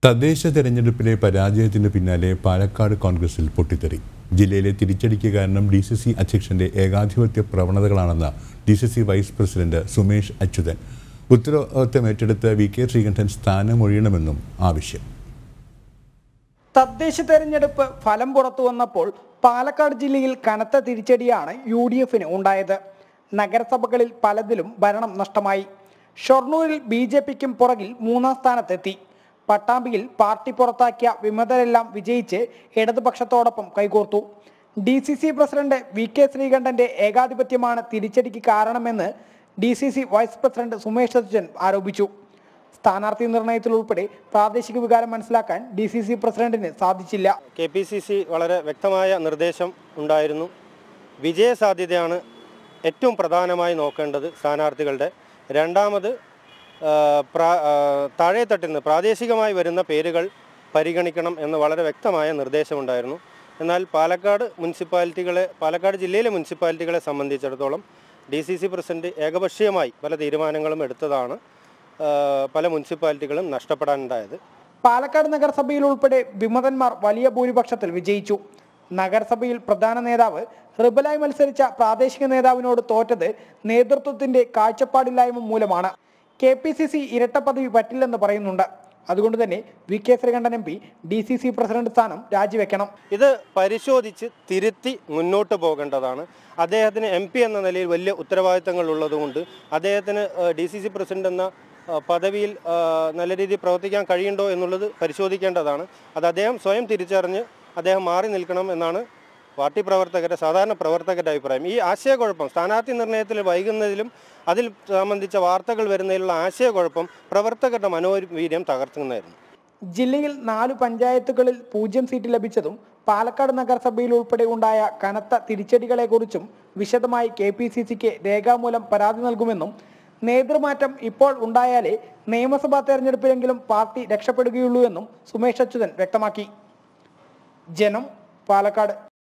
തദ്ദേശ തെരഞ്ഞെടുപ്പിലെ പരാജയത്തിന് പിന്നാലെ പാലക്കാട് കോൺഗ്രസിൽ പൊട്ടിത്തെറി ജില്ലയിലെ തിരിച്ചടിക്ക് കാരണം ഡി സി സി അധ്യക്ഷന്റെ ഏകാധിപത്യ പ്രവണതകളാണെന്ന് D C C vice president Sumesh Achuthan ഉത്തരവാദിത്തം ഏറ്റെടുത്ത് വി കെ ശ്രീകണ്ഠൻ സ്ഥാനമൊഴിയണമെന്നും ആവശ്യം തദ്ദേശ തെരഞ്ഞെടുപ്പ് ഫലം പുറത്തു വന്നപ്പോൾ പാലക്കാട് ജില്ലയിൽ കനത്ത തിരിച്ചടിയാണ് യു ഡി എഫിന് ഉണ്ടായത് നഗരസഭകളിൽ പലതിലും ഭരണം നഷ്ടമായി ഷൊർണൂരിൽ ബി ജെ പിക്കും പുറകിൽ മൂന്നാം സ്ഥാനത്തെത്തി പട്ടാമ്പിയിൽ പാർട്ടി പുറത്താക്കിയ വിമതരെല്ലാം വിജയിച്ച് ഇടതുപക്ഷത്തോടൊപ്പം കൈകോർത്തു D C C president V K ശ്രീകണ്ഠന്റെ ഏകാധിപത്യമാണ് തിരിച്ചടിക്ക് കാരണമെന്ന് D C C vice president Sumesh Achuthan ആരോപിച്ചു സ്ഥാനാർത്ഥി നിർണയത്തിൽ ഉൾപ്പെടെ പ്രാദേശിക വികാരം മനസ്സിലാക്കാൻ ഡി സി സി പ്രസിഡന്റിന് സാധിച്ചില്ല കെ പി സി സി വളരെ വ്യക്തമായ നിർദ്ദേശം ഉണ്ടായിരുന്നു വിജയ സാധ്യതയാണ് ഏറ്റവും പ്രധാനമായി നോക്കേണ്ടത് സ്ഥാനാർത്ഥികളുടെ രണ്ടാമത് ആ, പ്രാ- ആ, താഴെത്തട്ടിൽ നിന്ന് പ്രാദേശികമായി വരുന്ന പേരുകൾ പരിഗണിക്കണം എന്ന് വളരെ വ്യക്തമായ നിർദ്ദേശമുണ്ടായിരുന്നു എന്നാൽ പാലക്കാട് മുനിസിപ്പാലിറ്റികളെ പാലക്കാട് ജില്ലയിലെ മുനിസിപ്പാലിറ്റികളെ സംബന്ധിച്ചിടത്തോളം ഡി സി സി പ്രസിഡന്റ് ഏകപക്ഷീയമായി പല തീരുമാനങ്ങളും എടുത്തതാണ് ആ, പല മുനിസിപ്പാലിറ്റികളും നഷ്ടപ്പെടാനുണ്ടായത് പാലക്കാട് നഗരസഭയിൽ ഉൾപ്പെടെ വിമതന്മാർ വലിയ ഭൂരിപക്ഷത്തിൽ വിജയിച്ചു നഗരസഭയിൽ പ്രധാന നേതാവ് റിബലായി മത്സരിച്ച പ്രാദേശിക നേതാവിനോട് തോറ്റത് നേതൃത്വത്തിന്റെ കാഴ്ചപ്പാടില്ലായ്മ മൂലമാണ് കെ പി സി സി ഇരട്ട പദവി പറ്റില്ലെന്ന് പറയുന്നുണ്ട് അതുകൊണ്ട് തന്നെ V K Sreekandan M P D C C president സ്ഥാനം രാജിവെക്കണം ഇത് പരിശോധിച്ച് തിരുത്തി മുന്നോട്ട് പോകേണ്ടതാണ് അദ്ദേഹത്തിന് എം പി എന്ന നിലയിൽ വലിയ ഉത്തരവാദിത്തങ്ങൾ ഉള്ളതുകൊണ്ട് അദ്ദേഹത്തിന് ഡി സി സി പ്രസിഡന്റ് എന്ന ആ, പദവിയിൽ ആ, നല്ല രീതിയിൽ പ്രവർത്തിക്കാൻ കഴിയുണ്ടോ എന്നുള്ളത് പരിശോധിക്കേണ്ടതാണ് അത് അദ്ദേഹം സ്വയം തിരിച്ചറിഞ്ഞ് അദ്ദേഹം മാറി നിൽക്കണം എന്നാണ് പാർട്ടി പ്രവർത്തകരുടെ സാധാരണ പ്രവർത്തകരുടെ അഭിപ്രായം ഈ ആശയക്കുഴപ്പം സ്ഥാനാർത്ഥി നിർണയത്തിൽ വൈകുന്നതിലും അതിൽ സംബന്ധിച്ച വാർത്തകൾ വരുന്നതിലുള്ള ആശയക്കുഴപ്പം പ്രവർത്തകരുടെ മനോവീര്യം തകർക്കുന്നതായിരുന്നു ജില്ലയിൽ നാല് പഞ്ചായത്തുകളിൽ പൂജ്യം സീറ്റ് ലഭിച്ചതും പാലക്കാട് നഗരസഭയിൽ ഉൾപ്പെടെ ഉണ്ടായ കനത്ത തിരിച്ചടികളെക്കുറിച്ചും വിശദമായി കെ പി സി സിക്ക് രേഖാമൂലം പരാതി നൽകുമെന്നും നേതൃമാറ്റം ഇപ്പോൾ ഉണ്ടായാലേ നിയമസഭാ തെരഞ്ഞെടുപ്പിലെങ്കിലും പാർട്ടി രക്ഷപ്പെടുകയുള്ളൂ എന്നും സുമേഷ് അച്യുതൻ വ്യക്തമാക്കി ജനം പാലക്കാട്